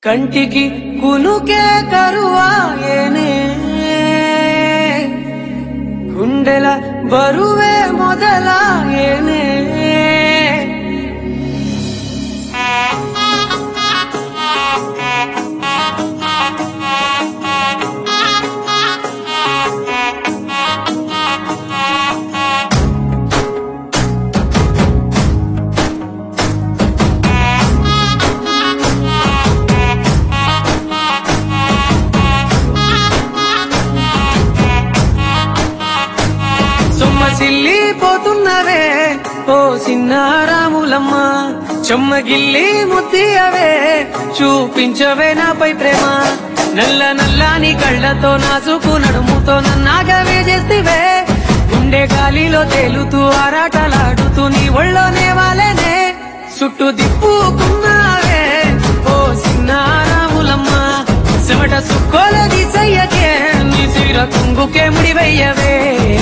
కంటికి కునుకే కరువాయేనే గుండెల బరువే మొదలాయేనే సొమ్మసిల్లిపోతున్నవే ఓ సిన్నారాములమ్మ చెమ్మగిల్లి ముద్దియవే చూపించవే నాపై ప్రేమ నల్ల నల్లాని కళ్ళతో నాసుకు నడుముతో నన్నాగవే చేస్తివే గుండె గాలిలో తేలుతూ ఆరాటలాడుతూ నీ ఒళ్ళోనే వాలేనే చుట్టూ దిప్పుకున్నావే ఓ సిన్నారాములమ్మ చెమట సుక్కోల దిశయ్యకే నీ సిర కుంగుకే ముడివయ్యవే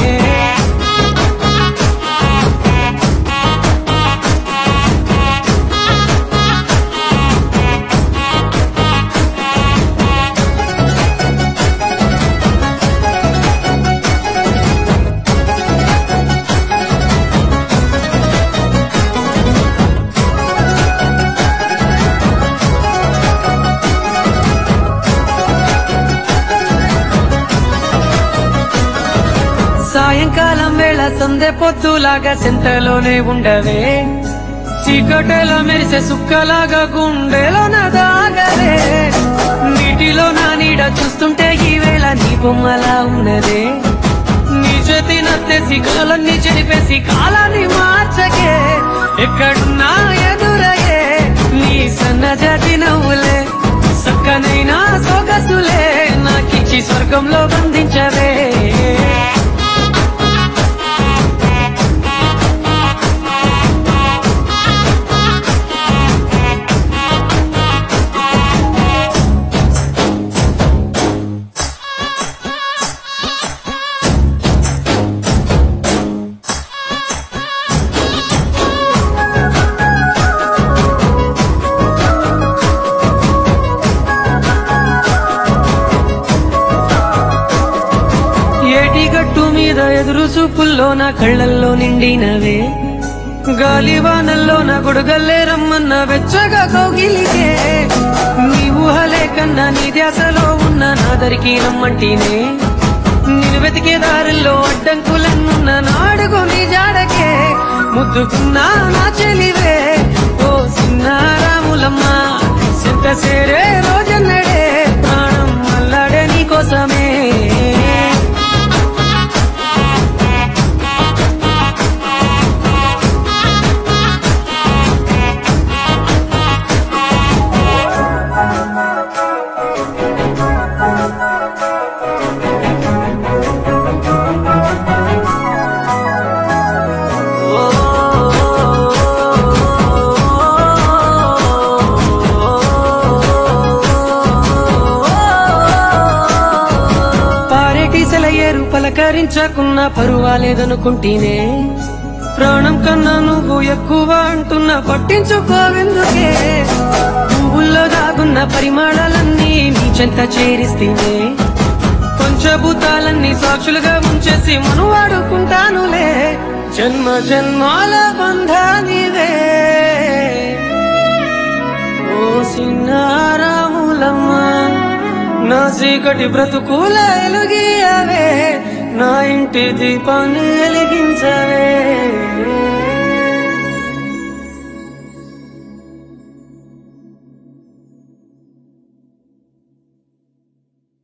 సాయంకాలం వేళ సందె పొద్దులాగా సెంతలోనే ఉండవే చీకటిలో మెరిసే సుక్కలాగా గుండెలో దాగవే నీటిలో నా నీడ చూస్తుంటే ఈ వేళ నీ బొమ్మలా ఉన్నదే నీ చేతి నత్తేసి కాలాన్ని చెరిపేసి కాలాన్ని మార్చకే ఎక్కడున్నా ఎదురయ్యే నీ సన్నజాతి నవ్వులే సక్కనైనా సొగసులే నాకిచ్చి స్వర్గంలో బంధించవే ఏటి గట్టు మీద ఎదురు చూపుల్లో నా కళ్ళల్లో నిండినవే గాలివానల్లో నా గొడుగల్లే రమ్మన్న వెచ్చగా కౌగిలికే నీ ఊహలే కన్నా నీ ధ్యాసలో ఉన్న నాదరికి నమ్మంటినే నేను వెతికే దారుల్లో అడ్డంకులన్నున్న నాడుగు నీ జాడకే ముద్దుకున్నా నా చెలివే ఓ సిన్నారాములమ్మ సింత సేరే రోజన్నడే ప్రాణం మల్లాడే నీ కోసమే పారేటి సెలయేరు పలకరించకున్న పరువాలేదనుకుంటేనే ప్రాణం కన్నా నువ్వు ఎక్కువ అంటున్నా పట్టించుకోవెందుకే పువ్వుల్లో దాగున్న పరిమాణాలన్నీ నీ చెంత చేరిస్తేనే పంచభూతాలన్నీ సాక్షులుగా ఉంచేసి మను వాడుకుంటానులే జన్మ జన్మాల బంధానివే ఓ సిన్నారాములమ్మ నా చీకటి బ్రతుకుల ఎలుగియవే నా ఇంటి దీపాన్ని వెలిగించవే